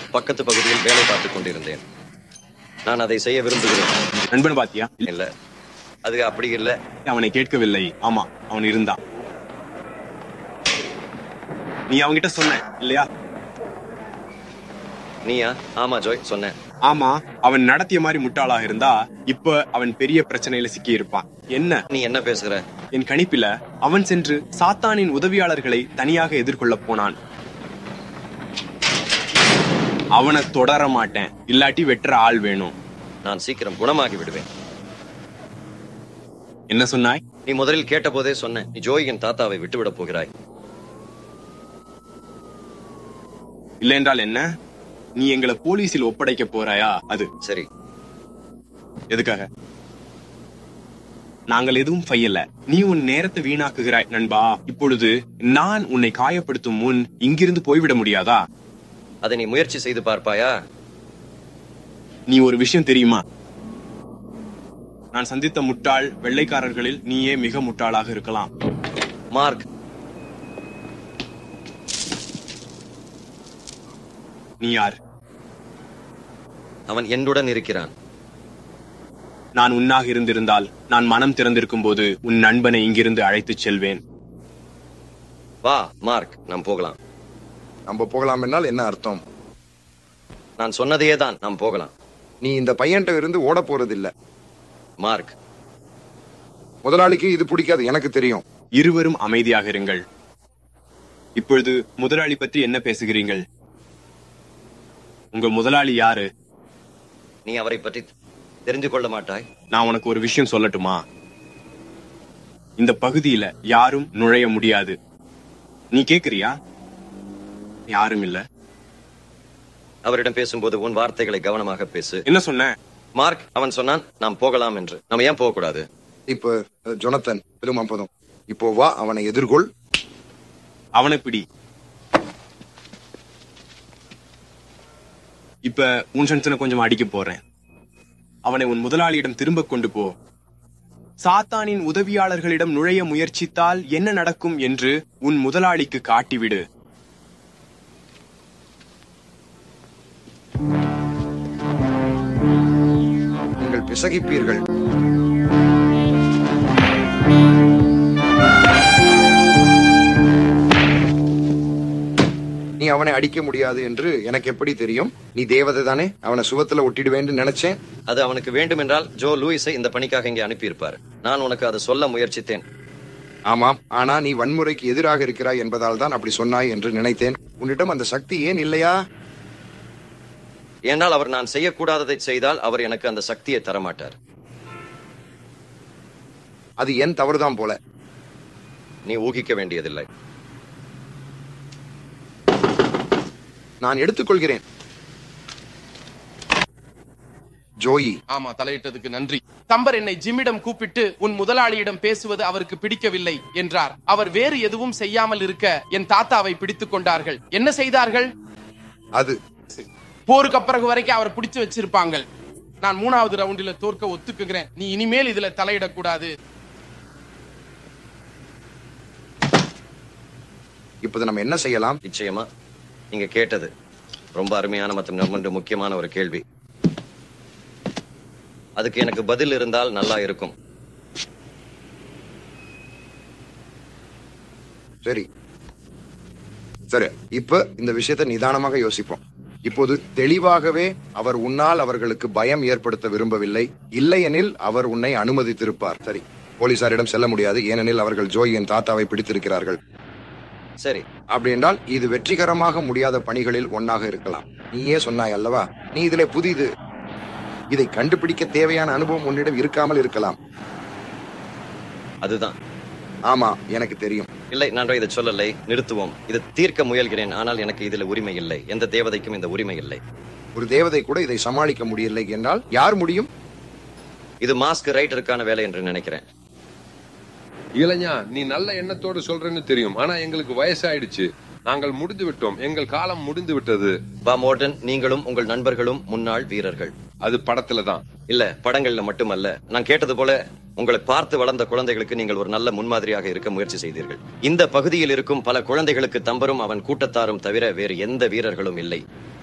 பக்கத்து பகுதியில் வேலை பார்த்துக் கொண்டிருந்தேன் நான் அதை செய்ய விரும்புகிறேன் நண்பன் பாத்தியா இல்ல அது அப்படி இல்ல அவனை கேட்கவில்லை ஆமா அவன் இருந்தான் நீ அவன்கிட்ட சொன்ன இல்லையா நீயா ஆமா ஜோய் சொன்னேன் ஆமா அவன் நடத்திய மாதிரி முட்டாளாக இருந்தா இப்ப அவன் பெரிய பிரச்சனையில சிக்கி இருப்பான் என்ன நீ என்ன பேசுற என் கணிப்பில அவன் சென்று சாத்தானின் உதவியாளர்களை தனியாக எதிர்கொள்ள போனான் அவனை தொடர மாட்டேன் இல்லாட்டி வெட்டுற ஆள் வேணும் நான் சீக்கிரம் குணமாகி விடுவேன் என்ன சொன்னாய் நீ முதலில் கேட்டபோதே சொன்ன நீ ஜோயின் தாத்தாவை விட்டுவிடப் போகிறாய் இல்லை என்றால் என்ன நீ எங்களை போலீஸில் ஒப்படைக்க போறாயா அது சரி எதுக்காக நாங்கள் எதுவும் செய்யல நீ உன் நேரத்தை வீணாக்குகிறாய் நண்பா இப்பொழுது நான் உன்னை காயப்படுத்தும் முன் இங்கிருந்து போய்விட முடியாதா அதை நீ முயற்சி செய்து பார்ப்பாயா நீ ஒரு விஷயம் தெரியுமா நான் சந்தித்த முட்டாள் வெள்ளைக்காரர்களில் நீயே மிக முட்டாளாக இருக்கலாம் மார்க் நீ யார் அவன் என்னுடன் இருக்கிறான் நான் உன்னாக இருந்திருந்தால் நான் மனம் திறந்திருக்கும் போது உன் நண்பனை இங்கிருந்து அழைத்துச் செல்வேன் வா மார்க் நாம் போகலாம் நம்ம போகலாம் என்னால் என்ன அர்த்தம் நான் சொன்னதையே தான் நாம் போகலாம் நீ இந்த பையன்கிட்ட இருந்து ஓட போறதில்ல மார்க் முதலாளிக்கு இது பிடிக்காது எனக்கு தெரியும் இருவரும் அமைதியாக இருங்கள் இப்பொழுது முதலாளி பற்றி என்ன பேசுகிறீர்கள் உங்க முதலாளி யாரு நீ அவரை பற்றி தெரிந்து கொள்ள மாட்டாய் நான் உனக்கு ஒரு விஷயம் சொல்லட்டுமா இந்த பகுதியில யாரும் நுழைய முடியாது நீ கேக்குறியா யாரும் இல்ல அவரிடம் பேசும்போது உன் வார்த்தைகளை கவனமாக பேசு என்ன சொன்ன மார்க் அவன் சொன்னான் நாம் போகலாம் என்று நம்ம ஏன் போக கூடாது இப்ப அஹ், ஜொனத்தன் பெரும் அப்பதும் இப்போ வா அவனை எதிர்கொள் அவனை பிடி இப்ப உன் சன்சனை கொஞ்சம் அடிக்க போறேன் அவனை உன் முதலாளியிடம் திரும்ப கொண்டு போ சாத்தானின் உதவியாளர்களிடம் நுழைய முயற்சித்தால் என்ன நடக்கும் என்று உன் முதலாளிக்கு காட்டிவிடு நீங்கள் பிசகிப்பீர்கள் நீ அவனை அடிக்க முடியாது என்று எனக்கு எப்படி தெரியும் நீ தேவதை தானே அவனை சுவத்துல ஒட்டிடுவேன்னு நினைச்சேன் அது அவனுக்கு வேண்டும் என்றால் ஜோ லூயிஸை இந்த பணிக்காக இங்கே அனுப்பியிருப்பார் நான் உனக்கு அதை சொல்ல முயற்சித்தேன் ஆமாம் ஆனா நீ வன்முறைக்கு எதிராக இருக்கிறாய் என்பதால் தான் அப்படி சொன்னாய் என்று நினைத்தேன் உன்னிடம் அந்த சக்தி ஏன் இல்லையா ஏனால் அவர் நான் செய்யக்கூடாததை செய்தால் அவர் எனக்கு அந்த சக்தியை தரமாட்டார் அது என் தவறுதான் போல நீ ஊகிக்க வேண்டியதில்லை நான் எடுத்துக்கொள்கிறேன் ஜோயி ஆமா தலையிட்டதுக்கு நன்றி தம்பர் என்னை ஜிம்மிடம் கூப்பிட்டு உன் முதலாளியிடம் பேசுவது அவருக்கு பிடிக்கவில்லை என்றார் அவர் வேறு எதுவும் செய்யாமல் இருக்க என் தாத்தாவை பிடித்துக் கொண்டார்கள் என்ன செய்தார்கள் அது போருக்கு அப்புறம் வரைக்கும் அவர் பிடிச்சு வச்சிருப்பாங்க நான் மூணாவது ரவுண்டில தோற்க ஒத்துக்குகிறேன் நீ இனிமேல் இதுல தலையிடக்கூடாது இப்போது நம்ம என்ன செய்யலாம் நிச்சயமா நீங்க கேட்டது ரொம்ப அருமையான மற்றும் ரொம்ப முக்கியமான ஒரு கேள்வி அதுக்கு எனக்கு பதில் இருந்தால் நல்லா இருக்கும் சரி சரி இப்ப இந்த விஷயத்தை நிதானமாக யோசிப்போம் இப்போது தெளிவாகவே அவர் உன்னால் அவர்களுக்கு பயம் ஏற்படுத்த விரும்பவில்லை இல்லையெனில் அவர் உன்னை அனுமதித்திருப்பார் சரி போலீசாரிடம் செல்ல முடியாது ஏனெனில் அவர்கள் ஜோயின் தாத்தாவை பிடித்திருக்கிறார்கள் சரி அப்படி என்றால் இது வெற்றிகரமாக முடியாத பணிகளில் ஒன்னாக இருக்கலாம் நீயே சொன்னாய் அல்லவா நீ இதிலே புதிது இதை கண்டுபிடிக்க தேவையான அனுபவம் உன்னிடம் இருக்காமல் இருக்கலாம் அதுதான் ஆமா எனக்கு தெரியும் இல்லை நான் இதை சொல்லலை நிறுத்துவோம் இது தீர்க்க முயல்கிறேன் ஆனால் எனக்கு இதுல உரிமை இல்லை எந்த தேவதைக்கும் இந்த உரிமை இல்லை ஒரு தேவதை கூட இதை சமாளிக்க முடியலை என்றால் யார் முடியும் இது மாஸ்க் ரைட்டருக்கான வேலை என்று நினைக்கிறேன் இளைஞா நீ நல்ல எண்ணத்தோடு சொல்றேன்னு தெரியும் ஆனா எங்களுக்கு வயசாயிடுச்சு நாங்கள் முடிந்து விட்டோம் எங்கள் காலம் முடிந்து விட்டது பா மோர்டன் நீங்களும் உங்கள் நண்பர்களும் முன்னாள் வீரர்கள் அது படத்துல தான் இல்ல படங்கள்ல மட்டுமல்ல நான் கேட்டது போல உங்களை பார்த்து வளர்ந்த குழந்தைகளுக்கு நீங்கள் ஒரு நல்ல முன்மாதிரியாக இருக்க முயற்சி செய்தீர்கள் இந்த பகுதியில் இருக்கும் பல குழந்தைகளுக்கு தம்பரும் அவன் கூட்டத்தாரும் தவிர வேறு எந்த வீரர்களும் இல்லை